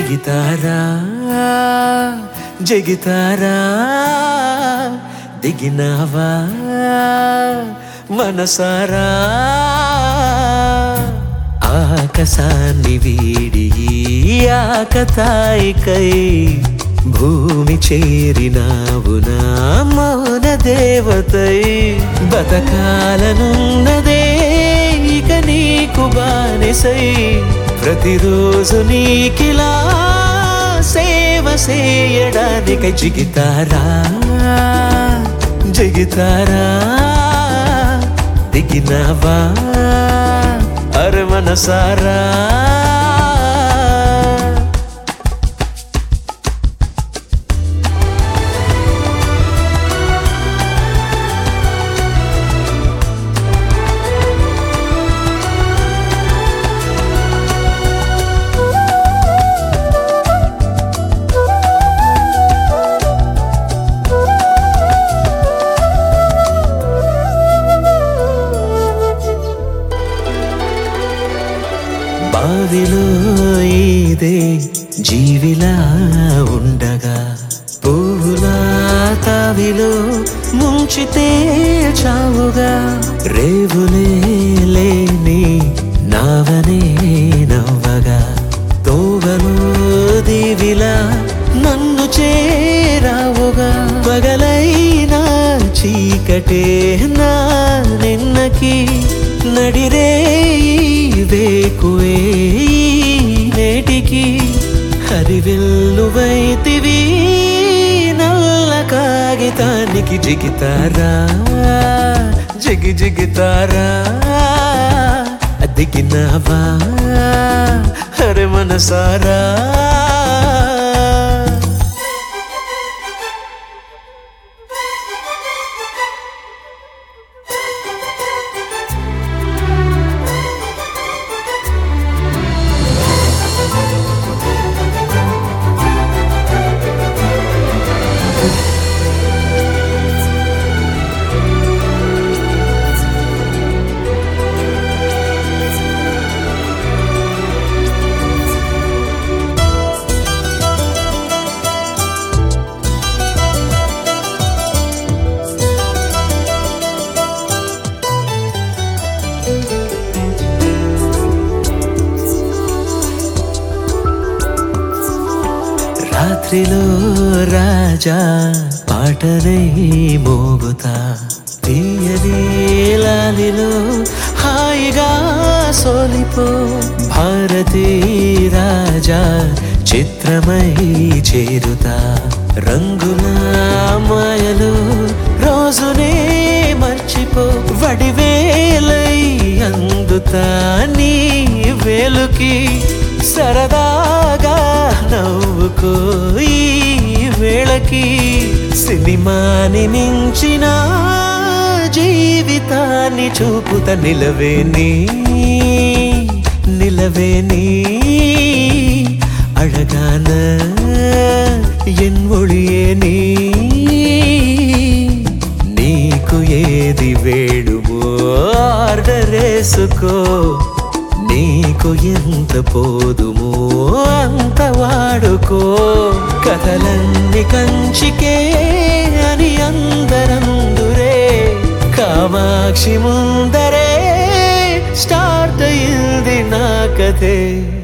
దిగితారా జగితారా దిగినావా మనసారా ఆకాశాన్ని వీడి ఈ ఆకతాయికై భూమి చేరినావు నా మౌన దేవతై బతకాలనున్నదే ఇక నీకు బానిసై ప్రతిరోజు నీకిలా సేవ చేయడానికై జిగితారా జిగితారా దిగినావా అరే మనసారా బావిలో ఇదే జీవిలా ఉండగా పువ్వులా తావిలో ముంచితే చావుగా రేవులే లేని నావనే నవ్వగా తోవలో దీవిలా నన్ను చేరావుగా పగలైనా చీకటే నా నిన్నకి నడిరే వేకువే నేటికి హరివెల్లువైతివి నల్ల కాగితానికి జిగితారా జిగి జిగితారా దిగినావా హరి మనసారా రాత్రిలో రాజా పాటనై మోగుతా తీయని లాలిలో హాయిగా సోలిపో భారతీ రాజా చిత్రమై చేరుతా రంగుల మాయలు రోజునే మర్చిపో వడివేలై అందుతా నీ వేలుకి సరదాగా నవ్వుకో ఈ వేళకి సినిమాని మించిన జీవితాన్ని చూపుత నిలవేని నిలవేని అழகான என் ஒளியே நீ నీకు ఏది వేడుమో ఆర్డర్ వేసుకో నీకు ఎంత పోదుమో అంత వాడుకో కథలన్నీ కంచికే అని అందరందురే కామాక్షి ముందరే స్టార్ట్ అయింది నా కథే